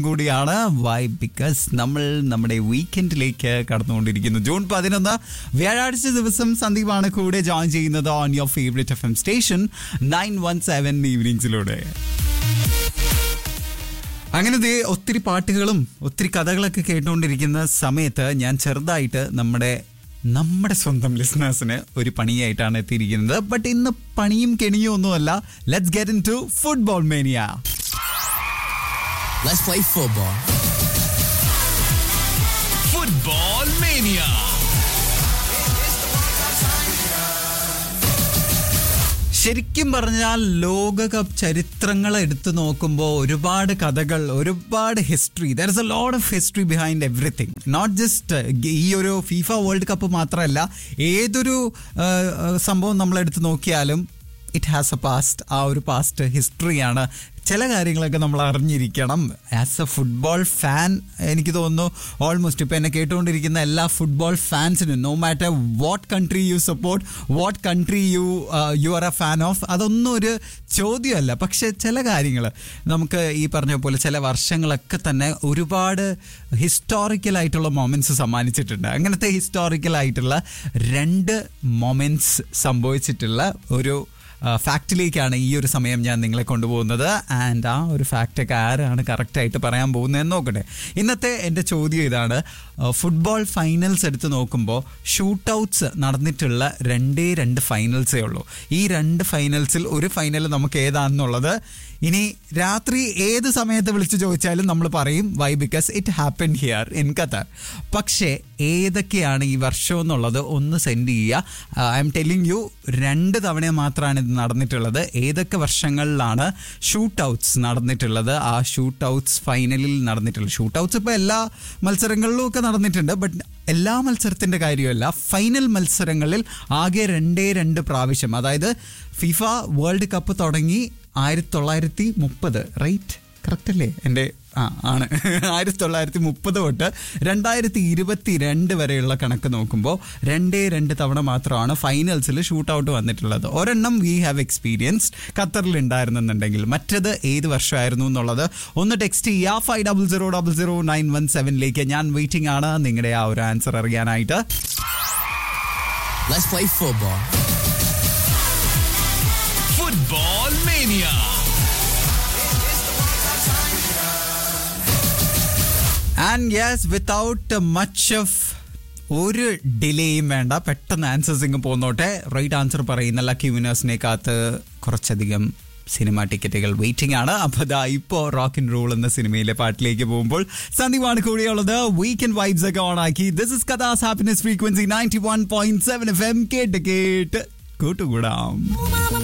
കൂടിയാണ് why because നമ്മൾ നമ്മുടെ വീക്കെൻഡിലേക്ക് കടന്നുകൊണ്ടിരിക്കുന്നു ജൂൺ പതിനൊന്ന് വ്യാഴാഴ്ച ദിവസം സന്ദീപാണ് കൂടെ ജോയിൻ ചെയ്യുന്നത് on your favourite F M station nine one seven ഈവനിങ്സിലൂടെ അങ്ങനെ ദേ ഒത്തിരി പാട്ടുകളും ഒത്തിരി കഥകളൊക്കെ കേട്ടുകൊണ്ടിരിക്കുന്ന സമയത്ത് ഞാൻ ചെറുതായിട്ട് നമ്മുടെ നമ്മുടെ സ്വന്തം ലിസണേഴ്സിന് ഒരു പണിയായിട്ടാണ് എത്തിയിരിക്കുന്നത് ബട്ട് ഇന്ന് പണിയും കെണിയും ഒന്നുമല്ല let's get into football mania Let's play football. Football Mania. ശരിക്കും പറഞ്ഞാൽ ലോകകപ്പ് ചരിത്രങ്ങൾ എടുത്തു നോക്കുമ്പോൾ ഒരുപാട് കഥകൾ ഒരുപാട് history there is a load of history behind everything not just ഈ ഒരു ഫീഫ വേൾഡ് കപ്പ് മാത്രമല്ല ഏതൊരു ആ, ആ, സംഭവം നമ്മൾ എടുത്ത് നോക്കിയാലും ഇറ്റ് ഹാസ് എ പാസ്റ്റ് ആ ഒരു പാസ്റ്റ് ഹിസ്റ്ററിയാണ് ചില കാര്യങ്ങളൊക്കെ നമ്മൾ അറിഞ്ഞിരിക്കണം ആസ് എ ഫുട്ബോൾ ഫാൻ എനിക്ക് തോന്നുന്നു ഓൾമോസ്റ്റ് ഇപ്പം എന്നെ കേട്ടുകൊണ്ടിരിക്കുന്ന എല്ലാ ഫുട്ബോൾ ഫാൻസിനും no matter what country you support what country you you are a fan of അതൊന്നും ഒരു ചോദ്യമല്ല പക്ഷെ ചില കാര്യങ്ങൾ നമുക്ക് ഈ പറഞ്ഞ പോലെ ചില വർഷങ്ങളൊക്കെ തന്നെ ഒരുപാട് ഹിസ്റ്റോറിക്കൽ ആയിട്ടുള്ള മൊമെന്റ്സ് സമ്മാനിച്ചിട്ടുണ്ട് അങ്ങനത്തെ ഹിസ്റ്റോറിക്കൽ ആയിട്ടുള്ള രണ്ട് മൊമെന്റ്സ് സംഭവിച്ചിട്ടുള്ള ഒരു ഫാക്റ്റിലേക്കാണ് ഈ ഒരു സമയം ഞാൻ നിങ്ങളെ കൊണ്ടുപോകുന്നത് ആൻഡ് ആ ഒരു ഫാക്റ്റൊക്കെ ആരാണ് കറക്റ്റായിട്ട് പറയാൻ പോകുന്നതെന്ന് നോക്കട്ടെ ഇന്നത്തെ എൻ്റെ ചോദ്യം ഇതാണ് ഫുട്ബോൾ ഫൈനൽസ് എടുത്ത് നോക്കുമ്പോൾ ഷൂട്ട് ഔട്ട്സ് നടന്നിട്ടുള്ള രണ്ടേ രണ്ട് ഫൈനൽസേ ഉള്ളൂ ഈ രണ്ട് ഫൈനൽസിൽ ഒരു ഫൈനൽ നമുക്ക് ഏതാണെന്നുള്ളത് ഇനി രാത്രി ഏത് സമയത്ത് വിളിച്ചു ചോദിച്ചാലും നമ്മൾ പറയും why because it happen here in Qatar പക്ഷേ ഏതൊക്കെയാണ് ഈ വർഷം എന്നുള്ളത് ഒന്ന് സെൻഡ് ചെയ്യുക ഐ എം ടെല്ലിങ് യു രണ്ട് തവണ മാത്രമാണ് ഇത് നടന്നിട്ടുള്ളത് ഏതൊക്കെ വർഷങ്ങളിലാണ് ഷൂട്ട് ഔട്ട്സ് നടന്നിട്ടുള്ളത് ആ ഷൂട്ട് ഔട്ട്സ് ഫൈനലിൽ നടന്നിട്ടുള്ളത് ഷൂട്ട് ഔട്ട്സ് ഇപ്പോൾ എല്ലാ മത്സരങ്ങളിലും ഒക്കെ നടന്നിട്ടുണ്ട് ബട്ട് എല്ലാ മത്സരത്തിൻ്റെ കാര്യമല്ല ഫൈനൽ മത്സരങ്ങളിൽ ആകെ രണ്ടേ രണ്ട് പ്രാവശ്യം അതായത് ഫിഫ വേൾഡ് കപ്പ് തുടങ്ങി ആയിരത്തി തൊള്ളായിരത്തി മുപ്പത് റൈറ്റ് കറക്റ്റ് അല്ലേ എൻ്റെ ആ ആണ് ആയിരത്തി തൊള്ളായിരത്തി മുപ്പത് തൊട്ട് രണ്ടായിരത്തി ഇരുപത്തി രണ്ട് വരെയുള്ള കണക്ക് നോക്കുമ്പോൾ രണ്ടേ രണ്ട് തവണ മാത്രമാണ് ഫൈനൽസിൽ ഷൂട്ട് ഔട്ട് വന്നിട്ടുള്ളത് ഒരെണ്ണം വി ഹാവ് എക്സ്പീരിയൻസ് ഖത്തറിൽ ഉണ്ടായിരുന്നെന്നുണ്ടെങ്കിൽ മറ്റത് ഏത് വർഷമായിരുന്നു എന്നുള്ളത് ഒന്ന് ടെക്സ്റ്റ് ചെയ്യുക five double zero double zero nine one സെവനിലേക്ക് ഞാൻ വെയിറ്റിംഗ് ആണ് നിങ്ങളുടെ ആ ഒരു ആൻസർ അറിയാനായിട്ട് Let's play football. Football Mania. And yes without much of ഒരു ഡിലേയും വേണ്ട പെട്ടെന്ന് ആൻസേഴ്സ് ഇങ്ങ് പോന്നോട്ടെ റൈറ്റ് ആൻസർ പറയുന്ന ലക്കി വിനേഴ്സിനെ കാത്ത് കുറച്ചധികം സിനിമ ടിക്കറ്റുകൾ വെയിറ്റിംഗ് ആണ് അപ്പോൾ ദാ ഇപ്പോൾ റോക്ക് ആൻഡ് റോൾ എന്ന സിനിമയിലെ പാട്ടിലേക്ക് പോകുമ്പോൾ സന്ദീപാണ് കൂടിയുള്ളത് വീക്കെൻഡ് വൈബ്സ് ഒക്കെ ഓൺ ആക്കി ദിസ് ഇസ് കഥാസ് happiness frequency ninety one point seven F M കേട്ട് കേട്ട് കൂട്ടുകൂടാം